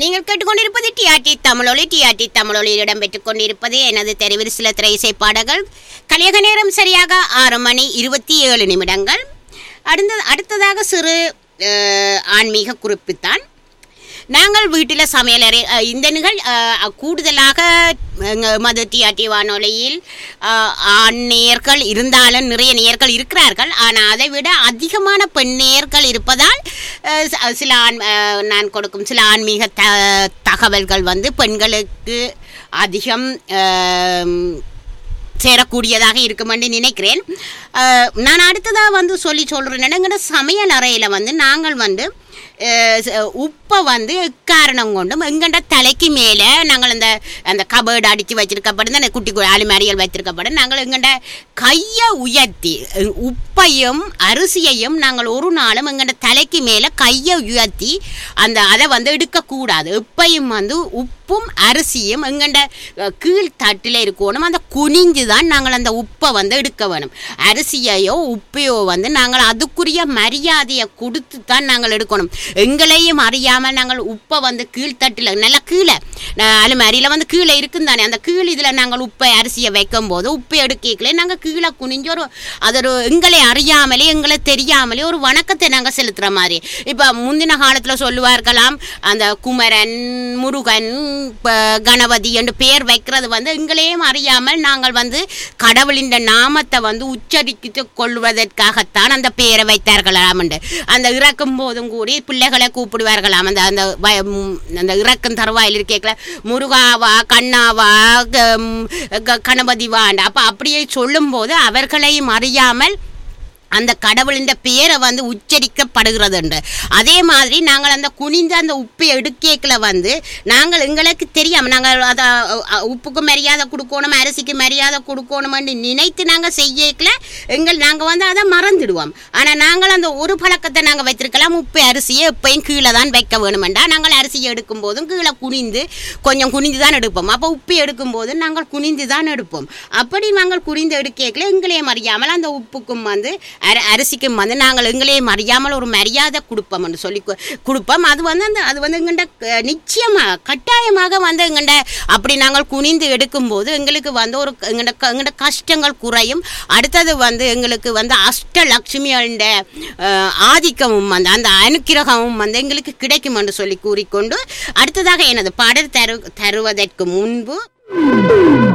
நீங்கள் கேட்டுக்கொண்டிருப்பது டிஆர்டி தமிழொலி டிஆர்டி தமிழொலியில் இடம்பெற்றுக் கொண்டிருப்பது எனது தெரிவில் சில திரை இசை பாடல்கள் கலியக நேரம் சரியாக ஆறு மணி இருபத்தி ஏழு நிமிடங்கள் அடுத்த அடுத்ததாக சிறு அஹ், ஆன்மீக குறிப்புத்தான் நாங்கள் வீட்டில் சமையலறை அஹ், இந்த நிகழ் அஹ், கூடுதலாக எங்க மது டிஆர்டி வானொலியில் அஹ், ஆண் நேயர்கள் இருந்தாலும் நிறைய நேயர்கள் இருக்கிறார்கள் ஆனால் அதை விட அதிகமான பெண் நேயர்கள் இருப்பதால் அஹ், ச- சில ஆண் அஹ், நான் கொடுக்கும் சில ஆன்மீக த தகவல்கள் வந்து பெண்களுக்கு அதிகம் அஹ், சேரக்கூடியதாக இருக்கும் என்று நினைக்கிறேன் அஹ், நான் அடுத்ததாக வந்து சொல்லி சொல்கிறேன் எங்கட சமையல் அறையில் வந்து நாங்கள் வந்து அஹ், ச- உப்பை வந்து எக்காரணம் கொண்டும் எங்கண்ட தலைக்கு மேலே நாங்கள் அந்த அந்த கபர்டு அடித்து வச்சிருக்கப்படும் அந்த குட்டி கு- அலுமாரிகள் வைத்திருக்கப்படும் நாங்கள் எங்கண்ட கையை உயர்த்தி அஹ், உப்பையும் அரிசியையும் நாங்கள் ஒரு நாளும் எங்கண்ட தலைக்கு மேலே கையை உயர்த்தி அந்த அதை வந்து எடுக்கக்கூடாது எப்பையும் வந்து உப்பும் அரிசியும் எங்கண்ட அஹ், கீழ் தட்டில் இருக்கணும் அந்த குனிஞ்சு தான் நாங்கள் அந்த உப்பை வந்து எடுக்க வேணும் அரிசியையோ உப்பையோ வந்து நாங்கள் அதுக்குரிய மரியாதையை கொடுத்து தான் நாங்கள் எடுக்கணும் எங்களையும் அறியாமல் நாங்கள் உப்பை வந்து கீழ்த்தட்டில் நல்லா கீழே அலுமாரியில் வந்து கீழே இருக்கும் தானே அந்த கீழ் இதில் நாங்கள் உப்பை அரிசியை வைக்கும் போது உப்பை எடுக்கல நாங்கள் கீழே குனிஞ்சு ஒரு அது ஒரு எங்களை அறியாமலே எங்களை தெரியாமலே ஒரு வணக்கத்தை நாங்கள் செலுத்துகிற மாதிரி இப்போ முந்தின காலத்தில் சொல்லுவார்களாம் அந்த குமரன் முருகன் ப- கணபதி என்று பெயர் வைக்கிறது வந்து எங்களையும் அறியாமல் நாங்கள் வந்து கடவுளின் நாமத்தை வந்து உச்சரித்து கொள்வதற்காகத்தான் அந்த பெயரை வைத்தார்களாம் என்று அந்த இறக்கும் போதும் கூடி பிள்ளைகளை கூப்பிடுவார்களாம் அந்த அந்த வய- ம், அந்த இறக்கும் தருவாயில் இருக்கேக்கல முருகாவா கண்ணாவா க- ம், க- கணபதி வாண்ட அப்போ அப்படியே சொல்லும்போது அவர்களையும் அறியாமல் அந்த கடவுளின் பெயரை வந்து உச்சரிக்கப்படுகிறது என்று அதே மாதிரி நாங்கள் அந்த குனிந்த அந்த உப்பை எடுக்கேக்கில் வந்து நாங்கள் எங்களுக்கு தெரியாமல் நாங்கள் அதை அஹ், உப்புக்கு மரியாதை கொடுக்கணும் அரிசிக்கு மரியாதை கொடுக்கணும்னு நினைத்து நாங்கள் செய்யக்கில் எங்கள் நாங்கள் வந்து அதை மறந்துடுவோம் ஆனால் நாங்கள் அந்த ஒரு பழக்கத்தை நாங்கள் வைத்திருக்கலாம் உப்பு அரிசியை எப்பயும் கீழே தான் வைக்க வேணுமெண்டா நாங்கள் அரிசியை எடுக்கும் போதும் கீழே குனிந்து கொஞ்சம் குனிந்து தான் எடுப்போம் அப்போ உப்பு எடுக்கும் போது நாங்கள் குனிந்து தான் எடுப்போம் அப்படி நாங்கள் குனிந்து எடுக்கல எங்களையும் அறியாமல் அந்த உப்புக்கும் வந்து அரி அரிசிக்கும் வந்து நாங்கள் எங்களையும் அறியாமல் ஒரு மரியாதை கொடுப்போம் என்று சொல்லி கு- கொடுப்போம் அது வந்து அந்த அது வந்து எங்கண்ட க- நிச்சயமாக கட்டாயமாக வந்து எங்கண்ட அப்படி நாங்கள் குனிந்து எடுக்கும்போது எங்களுக்கு வந்து ஒரு எங்கண்ட க- எங்கண்ட கஷ்டங்கள் குறையும் அடுத்தது வந்து எங்களுக்கு வந்து அஷ்டலட்சுமியோட அஹ், ஆதிக்கமும் வந்து அந்த அனுக்கிரகமும் வந்து எங்களுக்கு கிடைக்கும் என்று சொல்லி கூறிக்கொண்டு அடுத்ததாக எனது பாடல் தரு தருவதற்கு முன்பு